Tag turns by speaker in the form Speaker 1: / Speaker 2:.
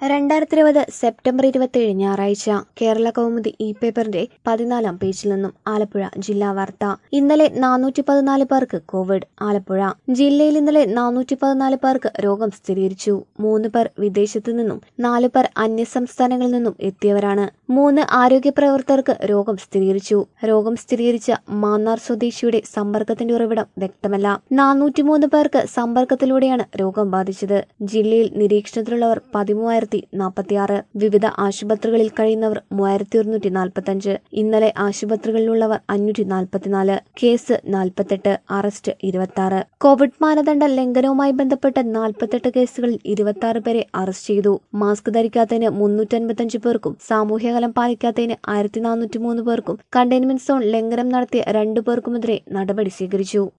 Speaker 1: രണ്ടായിരത്തി ഇരുപത് സെപ്റ്റംബർ ഇരുപത്തിയേഴ് ഞായറാഴ്ച കേരള കൗമുദി ഇ പേപ്പറിന്റെ പതിനാലാം പേജിൽ നിന്നും ആലപ്പുഴ ജില്ലാ വാർത്ത ഇന്നലെ നാനൂറ്റി പതിനാല് പേർക്ക് കോവിഡ് ആലപ്പുഴ ജില്ലയിൽ ഇന്നലെ നാനൂറ്റി പതിനാല് പേർക്ക് രോഗം സ്ഥിരീകരിച്ചു മൂന്ന് പേർ വിദേശത്തു നിന്നും നാല് പേർ അന്യസംസ്ഥാനങ്ങളിൽ നിന്നും എത്തിയവരാണ് മൂന്ന് ആരോഗ്യ പ്രവർത്തകർക്ക് രോഗം സ്ഥിരീകരിച്ചു രോഗം സ്ഥിരീകരിച്ച മാന്നാർ സ്വദേശിയുടെ സമ്പർക്കത്തിന്റെ ഉറവിടം വ്യക്തമല്ല നാനൂറ്റിമൂന്ന് പേർക്ക് സമ്പർക്കത്തിലൂടെയാണ് രോഗം ബാധിച്ചത് ജില്ലയിൽ നിരീക്ഷണത്തിലുള്ളവർ പതിമൂവായിരത്തി നാൽപ്പത്തിയാറ് വിവിധ ആശുപത്രികളിൽ കഴിയുന്നവർ മൂവായിരത്തി ഒരുന്നൂറ്റി നാൽപ്പത്തഞ്ച് ഇന്നലെ ആശുപത്രികളിലുള്ളവർ അഞ്ഞൂറ്റി നാൽപ്പത്തിനാല് കേസ് നാൽപ്പത്തെട്ട് അറസ്റ്റ് ഇരുപത്തി ആറ് കോവിഡ് മാനദണ്ഡ ലംഘനവുമായി ബന്ധപ്പെട്ട നാൽപ്പത്തെട്ട് കേസുകളിൽ ഇരുപത്തി ആറ് പേരെ അറസ്റ്റ് ചെയ്തു മാസ്ക് ധരിക്കാത്തതിന് മുന്നൂറ്റൻപത്തഞ്ച് പേർക്കും സാമൂഹ്യകലം പാലിക്കാത്തതിന് ആയിരത്തി നാനൂറ്റി മൂന്ന് പേർക്കും കണ്ടെയ്ൻമെന്റ് സോൺ ലംഘനം നടത്തിയ രണ്ടു പേർക്കുമെതിരെ നടപടി സ്വീകരിച്ചു